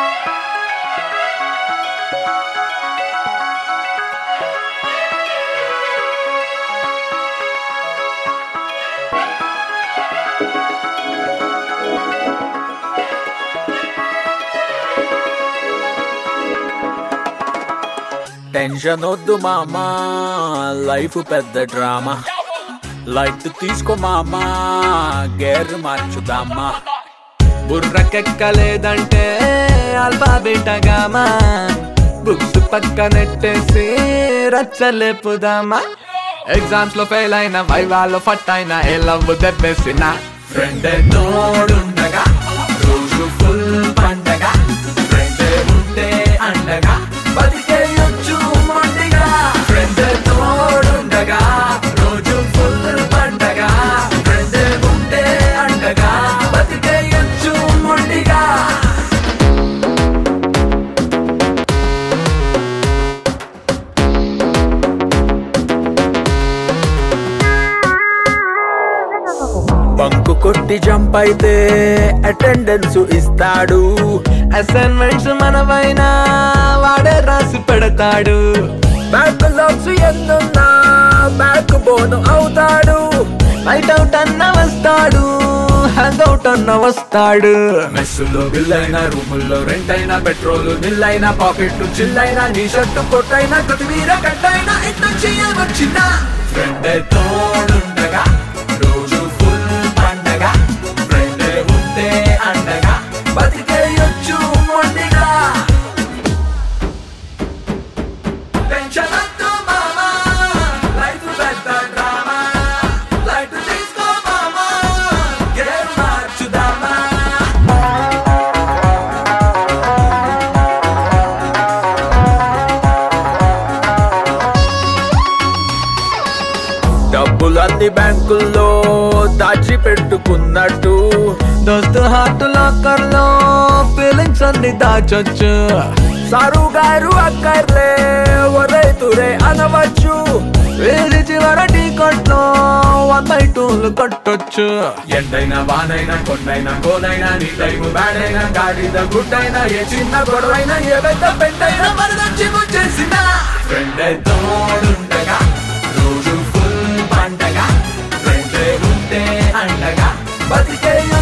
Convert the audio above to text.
tension వద్దు మామా life పెద్ద డ్రామా లైట్ తీసుకో మామా గేర్ మార్చుదామా బుర్రకెక్కలేదంటే అల్ఫాబెటగామా బుక్స్ పక్కనెట్టేసి రచ్చలేపుదామా ఎగ్జామ్స్ లో ఫెయిల్ అయిన వైవాలో ఫట్ అయిన ఏ లవ్ దెబ్బేసిన ఫ్రెండ్ తోడుండగా రోజు ఫుల్ పండగ ఫ్రెండ్ ఉంటే అండగా బతికేయొచ్చు మొండిగా ఫ్రెండ్ తోడుండగా రోజు ఫుల్ పండగ ఫ్రెండ్ ఉంటే అండగా బతికేయొచ్చు మొండిగా బంకు కొట్టి జంప్ అయితే అటెండెన్స్ ఇస్తాడు అసైన్మెంట్స్ మనమైనా వాడే రాసి పెడతాడు బ్యాక్ లాక్స్ ఎన్నున్నా బ్యాక్ బోను అవుతాడు నైట్ అవుట్ అన్న వస్తాడు హ్యాంగ్ అవుట్ అన్న వస్తాడు మెస్సులో బిల్ అయినా రూముల్లో రెంట్ అయినా పెట్రోల్ బిల్ అయినా పాకెట్ చిల్ అయినా నీ షర్టు కొట్టైనా కొత్తిమీర కట్టైనా ఎంత చేయవచ్చిన ఫ్రెండ్ తోడుండగా రోజు ఫుల్ పండగ ఫ్రెండ్ ఉంటే అండగా బతికేయొచ్చు మొండిగా టెన్షన్ వద్దు మామా లైఫ్ పెద్ద డ్రామా లైట్ తీసుకో మామా గేమ్ మార్చుదామా డబ్బులన్నీ బ్యాంకుల్లో దాచి పెట్టుకున్నట్టు దోస్తు హార్ట్ లాకర్ లో ఫీలింగ్స్ అన్ని దాచొచ్చు సారు గారు అక్కర్లే ఒరే తురే అనవచ్చు వేసి చివర టీ కొట్లో వన్ బై టూలు కొట్టొచ్చు ఎండైనా వానైనా కొండైనా కోనైనా నీ టైము బ్యాడ్ అయినా గాడిద గుడ్డైనా ఏ చిన్న గొడవైనా ఏ పెద్ద పెద్దైనా మరదొచ్చి చేసిన ఫ్రెండ్ తోడుండగా రోజు ఫుల్ పండగ ఫ్రెండ్ ఉంటే అండగా బతికే